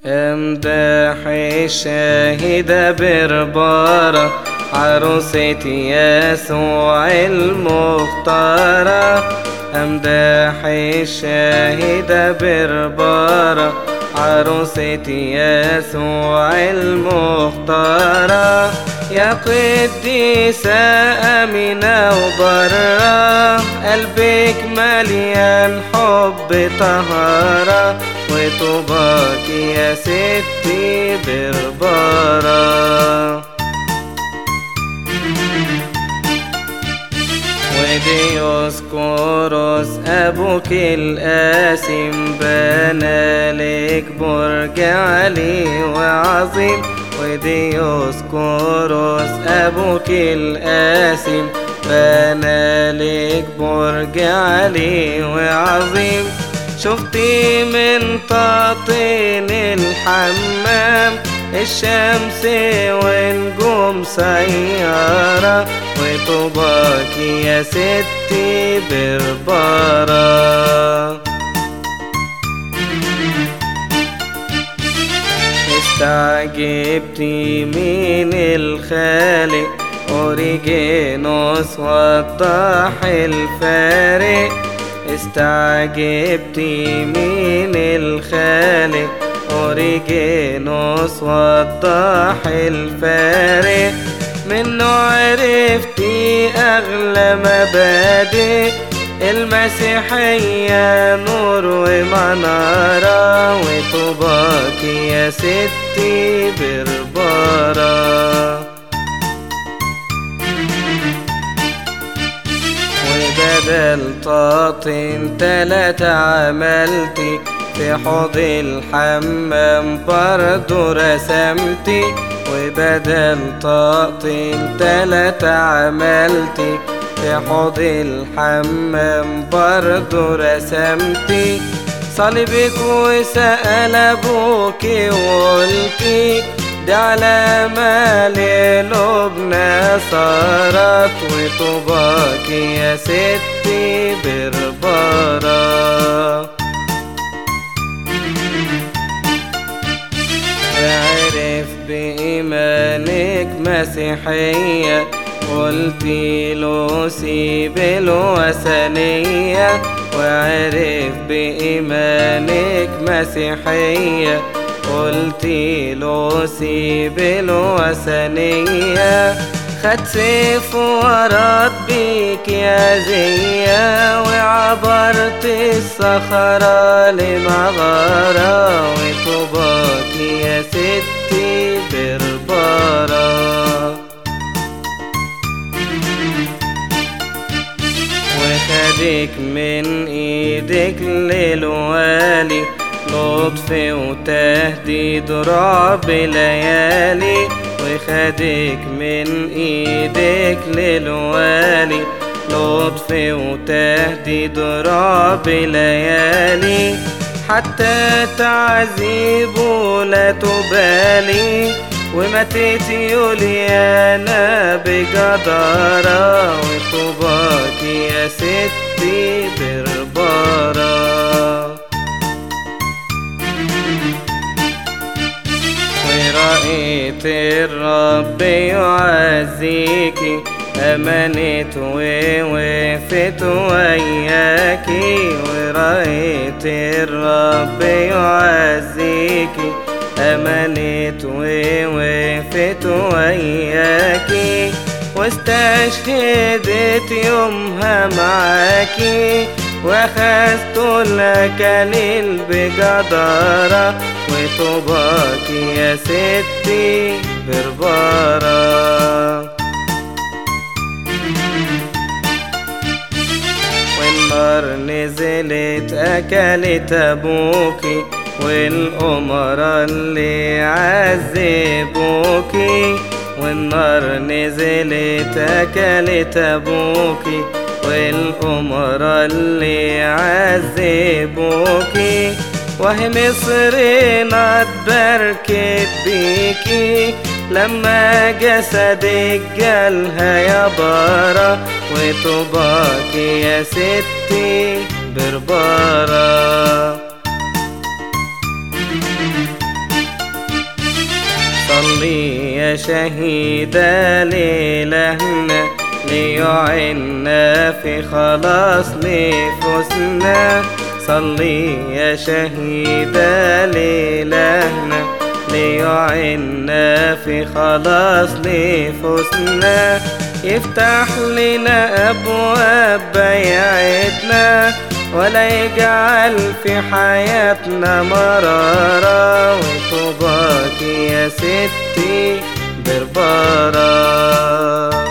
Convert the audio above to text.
امدح الشاهدة بربارة عروسة يسوع المختارة امدح الشاهدة بربارة عروسة يسوع المختارة يا قديسة أمينة وبرة قلبك مليان حب طهارة وطوباك يا ستي بربارة وديوسكوروس أبوك القاسم بنى لك برج عالي وعظيم وديوسكوروس أبوك القاسم بنى لك برج عالي وعظيم شفتي من تاطين الحمام الشمس ونجوم سيارة وطوباك يا ستي بربارة استعجبتي من الخالق أوريجينوس وضح الفارق استعجبتي من الخالق أوريجينوس وضح الفارق منه عرفتي أغلى مبادئ المسيحية نور ومنارة وطوباك يا ستي بربارة وبدل طاطن تلاتة عملتي في حوض الحمام برضو رسمتي وبدل طاقتين تلاتة عملتي في حوض الحمام برضو رسمتي صليبك وسأل أبوكي وقلتي دي علامة للبنى صارت وطوباك يا ستي بربارة عرف بإيمانك مسيحية قلتي له سيب الوثنية وعرف بإيمانك مسيحية قلتي له سيب الوثنية خد سيف ورد بيك يا زيا وعبرت الصخرة لمغارة وطوباك يا ستي بربارة وخدك من ايدك للوالي لطف وتهديد رعب ليالي وخدك من ايدك للوالي لطف وتهديد رعب ليالي حتى تعذيبه لا تبالي وماتت يوليانا بجدارة وطوباك يا ستي بربارة ورأيت الرب يعزيكي أمنت ووقفت وياكي ورأيت الرب يعزيكي أمنت ووقفت وياكي واستشهدت يومها معاكي واخذت الاكاليل بجدارة وطوباك يا ستي بربارة والنار نزلت اكلت ابوكي والأمراء اللي عذبوكي والنار نزلت أكلت أبوكي والأمراء اللي عذبوكي وهي مصر اتبركت بيكي لما جسدك جالها يا بارة وطوباك يا ستي بربارة يا شهيدة لإلهنا ليعنا في خلاص نفوسنا صلي يا شهيدة لإلهنا ليعنا في خلاص نفوسنا يفتح لنا أبواب بيعتنا ولا يجعل في حياتنا مرارة وطوباك يا ستي بربارة